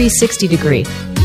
360 degree.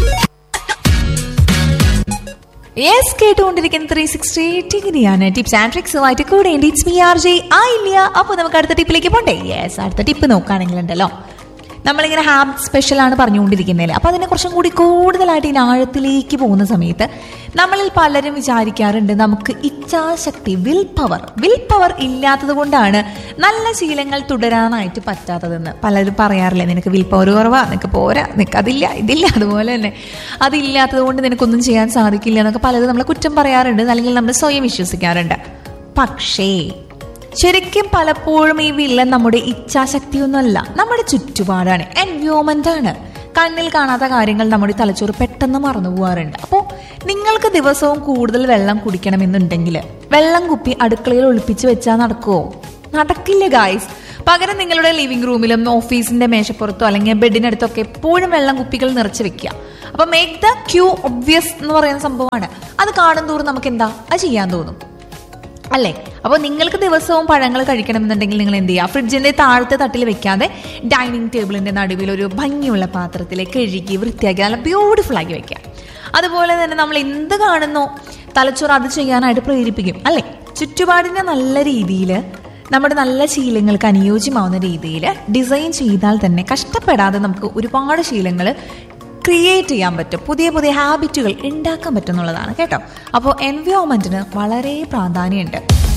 Yes കേട്ടുകൊണ്ടിരിക്കുന്ന three sixty ഡിഗ്രിയാണ് tips and ട്രിക്സുമായിട്ട് കൂടെ ഉണ്ട് ഇറ്റ്സ് മി ആർ ജെ ആ ഇല്ല അപ്പോൾ നമുക്ക് അടുത്ത ടിപ്പിലേക്ക് പോണ്ടേ യെസ് അടുത്ത ടിപ്പ് നോക്കുകയാണെങ്കിൽ ഉണ്ടല്ലോ നമ്മളിങ്ങനെ ഹാബിറ്റ് സ്പെഷ്യലാണ് പറഞ്ഞുകൊണ്ടിരിക്കുന്നതിൽ അപ്പോൾ അതിനെ കുറച്ചും കൂടി കൂടുതലായിട്ട് ഇതിന് ആഴത്തിലേക്ക് പോകുന്ന സമയത്ത് നമ്മളിൽ പലരും വിചാരിക്കാറുണ്ട് നമുക്ക് ഇച്ഛാശക്തി വിൽ പവർ വിൽ പവർ ഇല്ലാത്തത് കൊണ്ടാണ് നല്ല ശീലങ്ങൾ തുടരാനായിട്ട് പറ്റാത്തതെന്ന് പലരും പറയാറില്ലേ നിനക്ക് വിൽ പവർ കുറവാ നിനക്ക് പോരാ നിനക്ക് അതില്ല ഇതില്ല അതുപോലെ തന്നെ അതില്ലാത്തത് കൊണ്ട് നിനക്കൊന്നും ചെയ്യാൻ സാധിക്കില്ല എന്നൊക്കെ പലരും നമ്മളെ കുറ്റം പറയാറുണ്ട് അല്ലെങ്കിൽ നമ്മൾ സ്വയം വിശ്വസിക്കാറുണ്ട് പക്ഷേ ശരിക്കും പലപ്പോഴും ഈ വില്ലൻ നമ്മുടെ ഇച്ഛാശക്തിയൊന്നുമല്ല നമ്മുടെ ചുറ്റുപാടാണ് എൻവയോൺമെന്റ് ആണ് കണ്ണിൽ കാണാത്ത കാര്യങ്ങൾ നമ്മുടെ തലച്ചോറ് പെട്ടെന്ന് മറന്നു പോകാറുണ്ട് അപ്പോൾ നിങ്ങൾക്ക് ദിവസവും കൂടുതൽ വെള്ളം കുടിക്കണമെന്നുണ്ടെങ്കിൽ വെള്ളം കുപ്പി അടുക്കളയിൽ ഒളിപ്പിച്ച് വെച്ചാൽ നടക്കുമോ നടക്കില്ല ഗായ്സ് പകരം നിങ്ങളുടെ ലിവിംഗ് റൂമിലും ഓഫീസിന്റെ മേശപ്പുറത്തോ അല്ലെങ്കിൽ ബെഡിനടുത്തൊക്കെ എപ്പോഴും വെള്ളം കുപ്പികൾ നിറച്ച് വെക്കുക അപ്പൊ മേക്ക് ദ ക്യൂ ഒബ്വിയസ് എന്ന് പറയുന്ന സംഭവമാണ് അത് കാണും തോറും നമുക്ക് എന്താ അത് ചെയ്യാൻ തോന്നും അല്ലേ അപ്പോൾ നിങ്ങൾക്ക് ദിവസവും പഴങ്ങൾ കഴിക്കണമെന്നുണ്ടെങ്കിൽ നിങ്ങൾ എന്ത് ചെയ്യുക ഫ്രിഡ്ജിന്റെ താഴത്തെ തട്ടിൽ വെക്കാതെ ഡൈനിങ് ടേബിളിന്റെ നടുവിൽ ഒരു ഭംഗിയുള്ള പാത്രത്തിൽ കഴുകി വൃത്തിയാക്കി നല്ല ബ്യൂട്ടിഫുൾ ആക്കി വെക്കുക അതുപോലെ തന്നെ നമ്മൾ എന്ത് കാണുന്നോ തലച്ചോറ് അത് ചെയ്യാനായിട്ട് പ്രേരിപ്പിക്കും അല്ലേ ചുറ്റുപാടിനെ നല്ല രീതിയിൽ നമ്മുടെ നല്ല ശീലങ്ങൾക്ക് അനുയോജ്യമാവുന്ന രീതിയിൽ ഡിസൈൻ ചെയ്താൽ തന്നെ കഷ്ടപ്പെടാതെ നമുക്ക് ഒരുപാട് ശീലങ്ങൾ ക്രിയേറ്റ് ചെയ്യാൻ പറ്റും പുതിയ പുതിയ ഹാബിറ്റുകൾ ഉണ്ടാക്കാൻ പറ്റും എന്നുള്ളതാണ് കേട്ടോ അപ്പോൾ എൻവയോൺമെന്റിന് വളരെ പ്രാധാന്യമുണ്ട്